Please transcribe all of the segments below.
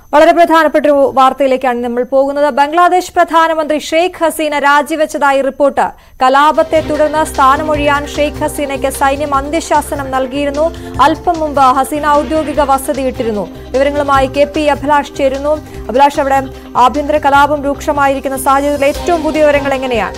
വളരെ പ്രധാനപ്പെട്ട ഒരു വാർത്തയിലേക്കാണ് നമ്മൾ പോകുന്നത് ബംഗ്ലാദേശ് പ്രധാനമന്ത്രി ഷെയ്ഖ് ഹസീന രാജിവെച്ചതായി റിപ്പോർട്ട് കലാപത്തെ തുടർന്ന് സ്ഥാനമൊഴിയാൻ ഷെയ്ഖ് ഹസീനയ്ക്ക് സൈന്യം അന്ത്യശാസനം നൽകിയിരുന്നു അല്പം മുമ്പ് ഹസീന ഔദ്യോഗിക വസതി ഇട്ടിരുന്നു വിവരങ്ങളുമായി കെ പി അഭിലാഷ് ചേരുന്നു അഭിലാഷ് അവിടെ ആഭ്യന്തര കലാപം രൂക്ഷമായിരിക്കുന്ന സാഹചര്യത്തിൽ ഏറ്റവും പുതിയ വിവരങ്ങൾ എങ്ങനെയാണ്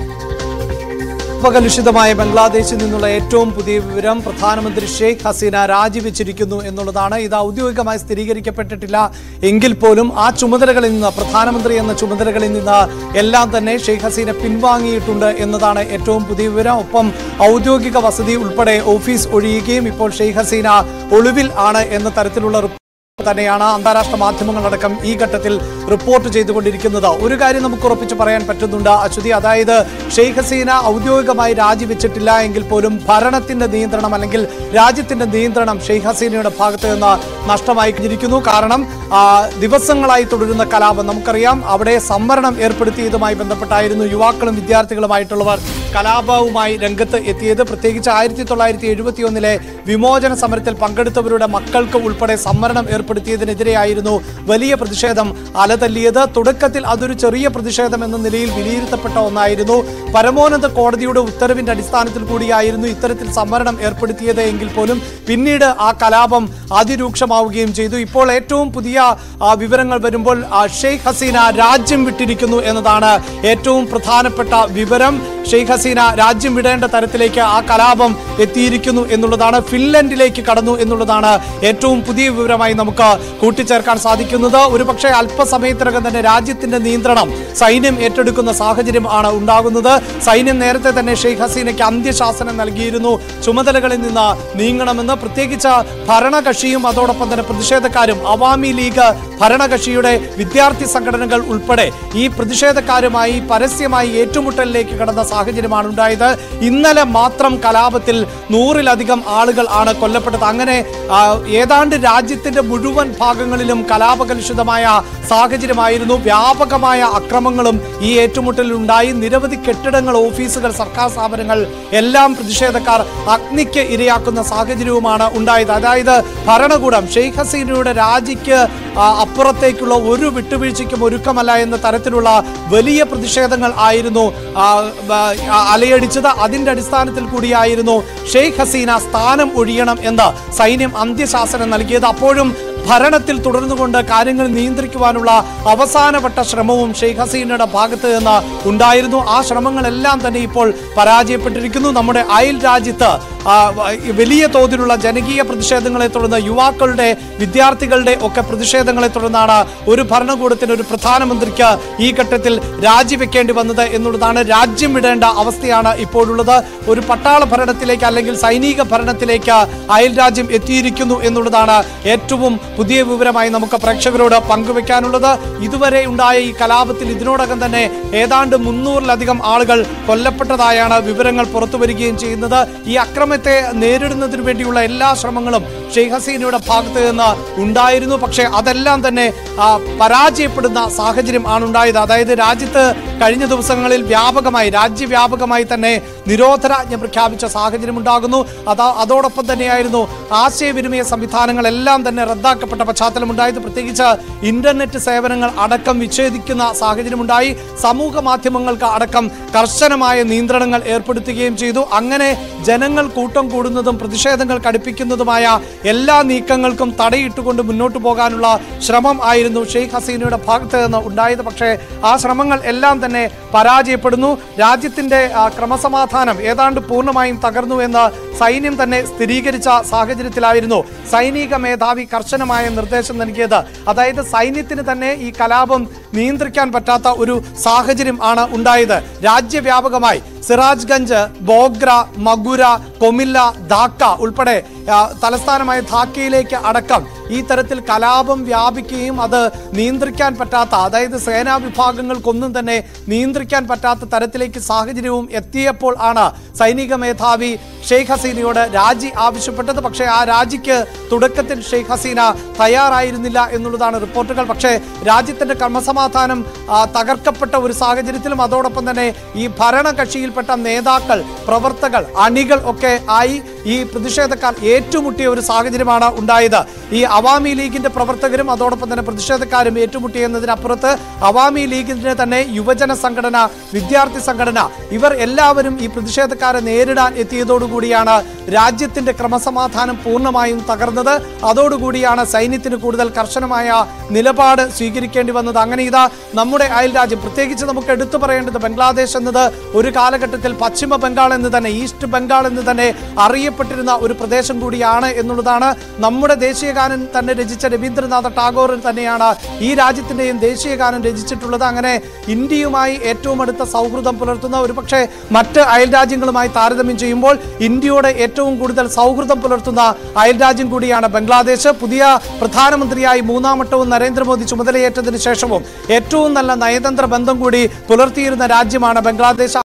കലുഷിതമായ ബംഗ്ലാദേശിൽ നിന്നുള്ള ഏറ്റവും പുതിയ വിവരം പ്രധാനമന്ത്രി ഷെയ്ഖ് ഹസീന രാജിവെച്ചിരിക്കുന്നു എന്നുള്ളതാണ് ഇത് ഔദ്യോഗികമായി സ്ഥിരീകരിക്കപ്പെട്ടിട്ടില്ല എങ്കിൽ പോലും ആ ചുമതലകളിൽ നിന്ന് പ്രധാനമന്ത്രി എന്ന ചുമതലകളിൽ നിന്ന് എല്ലാം തന്നെ ഷെയ്ഖ് ഹസീന പിൻവാങ്ങിയിട്ടുണ്ട് എന്നതാണ് ഏറ്റവും പുതിയ വിവരം ഒപ്പം ഔദ്യോഗിക വസതി ഉൾപ്പെടെ ഓഫീസ് ഒഴിയുകയും ഇപ്പോൾ ഷെയ്ഖ് ഹസീന ഒളിവിൽ ആണ് എന്ന തരത്തിലുള്ള റിപ്പോർട്ട് തന്നെയാണ് അന്താരാഷ്ട്ര മാധ്യമങ്ങളടക്കം ഈ ഘട്ടത്തിൽ റിപ്പോർട്ട് ചെയ്തുകൊണ്ടിരിക്കുന്നത് ഒരു കാര്യം നമുക്ക് ഉറപ്പിച്ച് പറയാൻ പറ്റുന്നുണ്ട് അശ്വതി അതായത് ഷെയ്ഖ് ഹസീന ഔദ്യോഗികമായി രാജിവെച്ചിട്ടില്ല എങ്കിൽ പോലും ഭരണത്തിന്റെ നിയന്ത്രണം അല്ലെങ്കിൽ രാജ്യത്തിന്റെ നിയന്ത്രണം ഷെയ്ഖ് ഹസീനയുടെ ഭാഗത്ത് നിന്ന് നഷ്ടമായി കഴിഞ്ഞിരിക്കുന്നു കാരണം ആ, ദിവസങ്ങളായി തുടരുന്ന കലാപം നമുക്കറിയാം അവിടെ സംവരണം ഏർപ്പെടുത്തിയതുമായി ബന്ധപ്പെട്ടായിരുന്നു യുവാക്കളും വിദ്യാർത്ഥികളുമായിട്ടുള്ളവർ കലാപവുമായി രംഗത്ത് എത്തിയത് പ്രത്യേകിച്ച് ആയിരത്തി തൊള്ളായിരത്തി എഴുപത്തി ഒന്നിലെ വിമോചന സമരത്തിൽ പങ്കെടുത്തവരുടെ മക്കൾക്ക് ഉൾപ്പെടെ സംവരണം ഏർപ്പെടുത്തിയതിനെതിരെയായിരുന്നു വലിയ പ്രതിഷേധം അലതല്ലിയത് തുടക്കത്തിൽ അതൊരു ചെറിയ പ്രതിഷേധം എന്ന നിലയിൽ വിലയിരുത്തപ്പെട്ട ഒന്നായിരുന്നു പരമോന്നത കോടതിയുടെ ഉത്തരവിന്റെ അടിസ്ഥാനത്തിൽ കൂടിയായിരുന്നു ഇത്തരത്തിൽ സംവരണം ഏർപ്പെടുത്തിയത് എങ്കിൽ പോലും പിന്നീട് ആ കലാപം അതിരൂക്ഷമാവുകയും ചെയ്തു ഇപ്പോൾ ഏറ്റവും പുതിയ ആ, വിവരങ്ങൾ വരുമ്പോൾ ആ, ഷെയ്ഖ് ഹസീന രാജ്യം വിട്ടിരിക്കുന്നു എന്നതാണ് ഏറ്റവും പ്രധാനപ്പെട്ട വിവരം ഷെയ്ഖ് ഹസീന രാജ്യം വിടേണ്ട തരത്തിലേക്ക് ആ കലാപം എത്തിയിരിക്കുന്നു എന്നുള്ളതാണ് ഫിൻലൻഡിലേക്ക് കടന്നു എന്നുള്ളതാണ് ഏറ്റവും പുതിയ വിവരമായി നമുക്ക് കൂട്ടിച്ചേർക്കാൻ സാധിക്കുന്നത് ഒരുപക്ഷെ അല്പസമയത്തിനകം തന്നെ രാജ്യത്തിന്റെ നിയന്ത്രണം സൈന്യം ഏറ്റെടുക്കുന്ന സാഹചര്യം ആണ് ഉണ്ടാകുന്നത് സൈന്യം നേരത്തെ തന്നെ ഷെയ്ഖ് ഹസീനയ്ക്ക് അന്ത്യശാസനം നൽകിയിരുന്നു ചുമതലകളിൽ നിന്ന് നീങ്ങണമെന്ന് പ്രത്യേകിച്ച് ഭരണകക്ഷിയും അതോടൊപ്പം തന്നെ പ്രതിഷേധക്കാരും അവാമി ലീഗ് ഭരണകക്ഷിയുടെ വിദ്യാർത്ഥി സംഘടനകൾ ഉൾപ്പെടെ ഈ പ്രതിഷേധക്കാരുമായി പരസ്യമായി ഏറ്റുമുട്ടലിലേക്ക് കടന്ന സാഹചര്യമാണ് ഉണ്ടായത് ഇന്നലെ മാത്രം കലാപത്തിൽ നൂറിലധികം ആളുകൾ ആണ് കൊല്ലപ്പെട്ടത് അങ്ങനെ ആ, ഏതാണ്ട് രാജ്യത്തിന്റെ മുഴുവൻ ഭാഗങ്ങളിലും കലാപകലുഷിതമായ സാഹചര്യമായിരുന്നു വ്യാപകമായ അക്രമങ്ങളും ഈ ഏറ്റുമുട്ടലിൽ ഉണ്ടായി നിരവധി കെട്ടിടങ്ങൾ ഓഫീസുകൾ സർക്കാർ സ്ഥാപനങ്ങൾ എല്ലാം പ്രതിഷേധക്കാർ അഗ്നിക്ക് ഇരയാക്കുന്ന സാഹചര്യവുമാണ് ഉണ്ടായത് അതായത് ഭരണകൂടം ഷെയ്ഖ് ഹസീനയുടെ രാജിക്ക് ആ, അപ്പുറത്തേക്കുള്ള ഒരു വിട്ടുവീഴ്ചയ്ക്കും ഒരുക്കമല്ല എന്ന തരത്തിലുള്ള വലിയ പ്രതിഷേധങ്ങൾ ആയിരുന്നു ആ, ആ, അലയടിച്ചത് അതിന്റെ അടിസ്ഥാനത്തിൽ കൂടിയായിരുന്നു ഷെയ്ഖ് ഹസീന സ്ഥാനം ഒഴിയണം എന്ന് സൈന്യം അന്ത്യശാസനം നൽകിയത് അപ്പോഴും ഭരണത്തിൽ തുടർന്നുകൊണ്ട് കാര്യങ്ങൾ നിയന്ത്രിക്കുവാനുള്ള അവസാനവട്ട ശ്രമവും ഷെയ്ഖ് ഹസീനയുടെ ഭാഗത്ത് നിന്ന് ഉണ്ടായിരുന്നു ആ ശ്രമങ്ങളെല്ലാം തന്നെ ഇപ്പോൾ പരാജയപ്പെട്ടിരിക്കുന്നു നമ്മുടെ അയൽ രാജ്യത്ത് ആ, വലിയ തോതിലുള്ള ജനകീയ പ്രതിഷേധങ്ങളെ തുടർന്ന് യുവാക്കളുടെ വിദ്യാർത്ഥികളുടെ ഒക്കെ പ്രതിഷേധങ്ങളെ തുടർന്നാണ് ഒരു ഭരണകൂടത്തിന് ഒരു പ്രധാനമന്ത്രിക്ക് ഈ ഘട്ടത്തിൽ രാജിവെക്കേണ്ടി വന്നത് എന്നുള്ളതാണ് രാജ്യം വിടേണ്ട അവസ്ഥയാണ് ഇപ്പോഴുള്ളത് ഒരു പട്ടാള ഭരണത്തിലേക്ക് അല്ലെങ്കിൽ സൈനിക ഭരണത്തിലേക്ക് അയൽ രാജ്യം എത്തിയിരിക്കുന്നു എന്നുള്ളതാണ് ഏറ്റവും പുതിയ വിവരമായി നമുക്ക് പ്രേക്ഷകരോട് പങ്കുവെക്കാനുള്ളത് ഇതുവരെ ഉണ്ടായ ഈ കലാപത്തിൽ ഇതിനോടകം തന്നെ ഏതാണ്ട് മുന്നൂറിലധികം ആളുകൾ കൊല്ലപ്പെട്ടതായാണ് വിവരങ്ങൾ പുറത്തു വരികയും ചെയ്യുന്നത് ഈ അക്രമത്തെ നേരിടുന്നതിന് വേണ്ടിയുള്ള എല്ലാ ശ്രമങ്ങളും ഷെയ്ഖ് ഹസീനയുടെ ഭാഗത്ത് നിന്ന് ഉണ്ടായിരുന്നു പക്ഷേ അതെല്ലാം തന്നെ ആ, പരാജയപ്പെടുന്ന സാഹചര്യം ആണ് ഉണ്ടായത് അതായത് രാജ്യത്ത് കഴിഞ്ഞ ദിവസങ്ങളിൽ വ്യാപകമായി രാജ്യവ്യാപകമായി തന്നെ നിരോധനാജ്ഞ പ്രഖ്യാപിച്ച സാഹചര്യം ഉണ്ടാകുന്നു അതാ അതോടൊപ്പം തന്നെയായിരുന്നു ആശയവിനിമയ സംവിധാനങ്ങളെല്ലാം തന്നെ റദ്ദാക്കപ്പെട്ട പശ്ചാത്തലം ഉണ്ടായത് പ്രത്യേകിച്ച് ഇന്റർനെറ്റ് സേവനങ്ങൾ അടക്കം വിച്ഛേദിക്കുന്ന സാഹചര്യമുണ്ടായി സമൂഹ മാധ്യമങ്ങൾക്ക് അടക്കം കർശനമായ നിയന്ത്രണങ്ങൾ ഏർപ്പെടുത്തുകയും ചെയ്തു അങ്ങനെ ജനങ്ങൾ കൂട്ടം കൂടുന്നതും പ്രതിഷേധങ്ങൾ കടുപ്പിക്കുന്നതുമായ എല്ലാ നീക്കങ്ങൾക്കും തടയിട്ടുകൊണ്ട് മുന്നോട്ട് പോകാനുള്ള ശ്രമം ആയിരുന്നു ഷെയ്ഖ് ഹസീനയുടെ ഭാഗത്ത് നിന്ന് ഉണ്ടായത് പക്ഷേ ആ ശ്രമങ്ങൾ എല്ലാം തന്നെ പരാജയപ്പെടുന്നു രാജ്യത്തിന്റെ ആ, ക്രമസമാധാനം ഏതാണ്ട് പൂർണ്ണമായും തകർന്നു എന്ന് സൈന്യം തന്നെ സ്ഥിരീകരിച്ച സാഹചര്യത്തിലായിരുന്നു സൈനിക മേധാവി കർശനമായ നിർദ്ദേശം നൽകിയത് അതായത് സൈന്യത്തിന് തന്നെ ഈ കലാപം നിയന്ത്രിക്കാൻ പറ്റാത്ത ഒരു സാഹചര്യം ആണ് ഉണ്ടായത് രാജ്യവ്യാപകമായി സിറാജ്ഗഞ്ച് ബോഗ്ര മഗുര കൊമില്ല ധാക്ക ഉൾപ്പെടെ ആ, തലസ്ഥാനമായ ധാക്കയിലേക്ക് അടക്കം ഈ തരത്തിൽ കലാപം വ്യാപിക്കുകയും അത് നിയന്ത്രിക്കാൻ പറ്റാത്ത അതായത് സേനാ വിഭാഗങ്ങൾക്കൊന്നും തന്നെ നിയന്ത്രിക്കാൻ പറ്റാത്ത തരത്തിലേക്ക് സാഹചര്യവും എത്തിയപ്പോൾ ആണ് സൈനിക മേധാവി ഷെയ്ഖ് ഹസീനയോട് രാജി ആവശ്യപ്പെട്ടത് പക്ഷേ ആ രാജിക്ക് തുടക്കത്തിൽ ഷെയ്ഖ് ഹസീന തയ്യാറായിരുന്നില്ല എന്നുള്ളതാണ് റിപ്പോർട്ടുകൾ പക്ഷേ രാജ്യത്തിന്റെ ക്രമസമാധാനം ആ, തകർക്കപ്പെട്ട ഒരു സാഹചര്യത്തിലും അതോടൊപ്പം തന്നെ ഈ ഭരണകക്ഷിയിൽപ്പെട്ട നേതാക്കൾ പ്രവർത്തകർ അണികൾ ഒക്കെ ആയി ഈ പ്രതിഷേധക്കാർ ഏറ്റുമുട്ടിയ ഒരു സാഹചര്യമാണ് ഉണ്ടായത് ഈ അവാമി ലീഗിന്റെ പ്രവർത്തകരും അതോടൊപ്പം തന്നെ പ്രതിഷേധക്കാരും ഏറ്റുമുട്ടിയെന്നതിനപ്പുറത്ത് അവാമി ലീഗിന്റെ തന്നെ യുവജന സംഘടന വിദ്യാർത്ഥി സംഘടന ഇവർ എല്ലാവരും ഈ പ്രതിഷേധക്കാരെ നേരിടാൻ എത്തിയതോടുകൂടിയാണ് രാജ്യത്തിന്റെ ക്രമസമാധാനം പൂർണ്ണമായും തകർന്നത് അതോടുകൂടിയാണ് സൈന്യത്തിന് കൂടുതൽ കർശനമായ നിലപാട് സ്വീകരിക്കേണ്ടി വന്നത് അങ്ങനെ ഇതാ നമ്മുടെ അയൽ രാജ്യം പ്രത്യേകിച്ച് നമുക്ക് എടുത്തു പറയേണ്ടത് ബംഗ്ലാദേശ് എന്നത് ഒരു കാലഘട്ടത്തിൽ പശ്ചിമ ബംഗാൾ എന്ന് തന്നെ ഈസ്റ്റ് ബംഗാൾ എന്ന് തന്നെ അറിയപ്പെട്ടിരുന്ന ഒരു പ്രദേശം കൂടിയാണ് എന്നുള്ളതാണ് നമ്മുടെ ദേശീയഗാനം തന്നെ രചിച്ച രവീന്ദ്രനാഥ ടാഗോർ തന്നെയാണ് ഈ രാജ്യത്തിന്റെയും ദേശീയഗാനം രചിച്ചിട്ടുള്ളത് അങ്ങനെ ഇന്ത്യയുമായി ഏറ്റവും അടുത്ത സൗഹൃദം പുലർത്തുന്ന ഒരുപക്ഷെ മറ്റ് അയൽ രാജ്യങ്ങളുമായി താരതമ്യം ചെയ്യുമ്പോൾ ഇന്ത്യയോട് ഏറ്റവും കൂടുതൽ സൗഹൃദം പുലർത്തുന്ന അയൽ രാജ്യം കൂടിയാണ് ബംഗ്ലാദേശ് പുതിയ പ്രധാനമന്ത്രിയായി മൂന്നാം വട്ടവും നരേന്ദ്രമോദി ചുമതലയേറ്റതിനു ശേഷവും ഏറ്റവും നല്ല നയതന്ത്ര ബന്ധം കൂടി പുലർത്തിയിരുന്ന രാജ്യമാണ് ബംഗ്ലാദേശ്